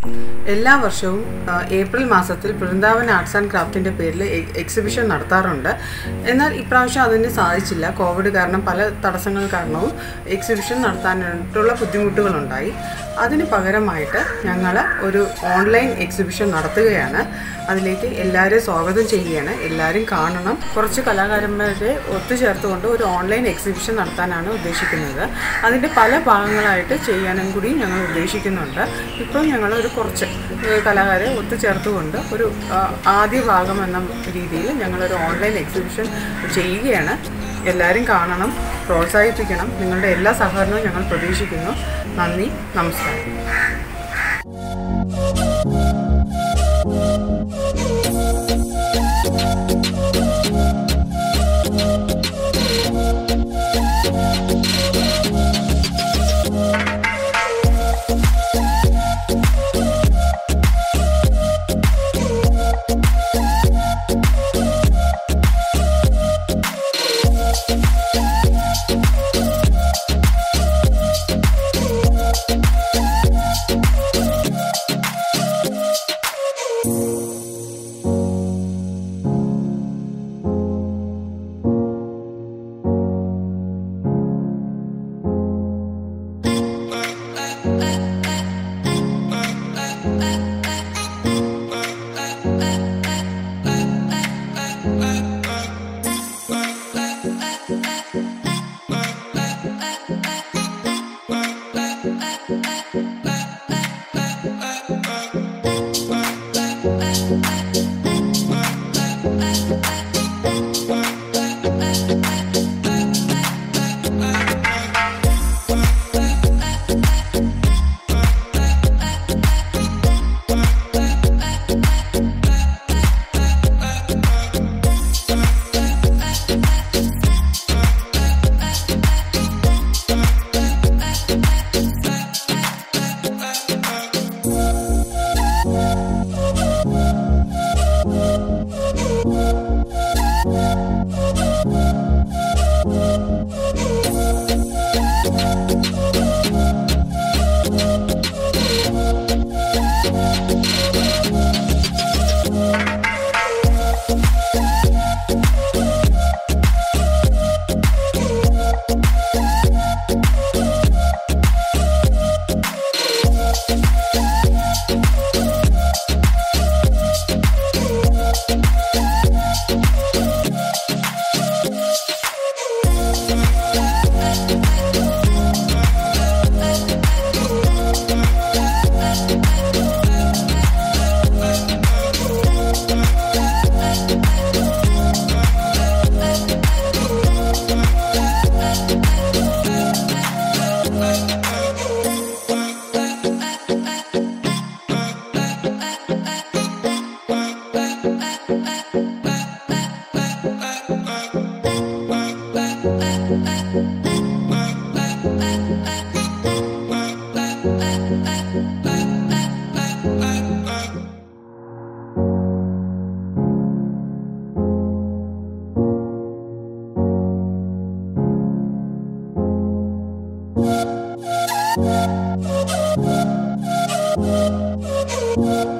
എല്ലാ വർഷവും ആ, ഏപ്രിൽ മാസത്തിൽ വൃന്ദാവൻ ആർട്സ് ആൻഡ് ക്രാഫ്റ്റിൻ്റെ പേരിൽ എ- എക്സിബിഷൻ നടത്താറുണ്ട് എന്നാൽ ഇപ്രാവശ്യം അതിന് സാധിച്ചില്ല കോവിഡ് കാരണം പല തടസ്സങ്ങൾ കാരണവും എക്സിബിഷൻ നടത്താനായിട്ടുള്ള ബുദ്ധിമുട്ടുകളുണ്ടായി അതിന് പകരമായിട്ട് ഞങ്ങൾ ഒരു ഓൺലൈൻ എക്സിബിഷൻ നടത്തുകയാണ് അതിലേക്ക് എല്ലാവരെയും സ്വാഗതം ചെയ്യുകയാണ് എല്ലാവരും കാണണം കുറച്ച് കലാകാരന്മാരെ ഒത്തുചേർത്തുകൊണ്ട് ഒരു ഓൺലൈൻ എക്സിബിഷൻ നടത്താനാണ് ഉദ്ദേശിക്കുന്നത് അതിൻ്റെ പല ഭാഗങ്ങളായിട്ട് ചെയ്യാനും കൂടി ഞങ്ങൾ ഉദ്ദേശിക്കുന്നുണ്ട് ഇപ്പോൾ ഞങ്ങൾ ഒരു കുറച്ച് ഏഹ്, കലാകാരെ ഒത്തുചേർത്തുകൊണ്ട് ഒരു ആ, ആദ്യ ഭാഗം എന്ന രീതിയിൽ ഞങ്ങളൊരു ഓൺലൈൻ എക്സിബിഷൻ ചെയ്യുകയാണ് എല്ലാവരും കാണണം പ്രോത്സാഹിപ്പിക്കണം നിങ്ങളുടെ എല്ലാ സഹകരണവും ഞങ്ങൾ പ്രതീക്ഷിക്കുന്നു നന്ദി നമസ്കാരം Thank you.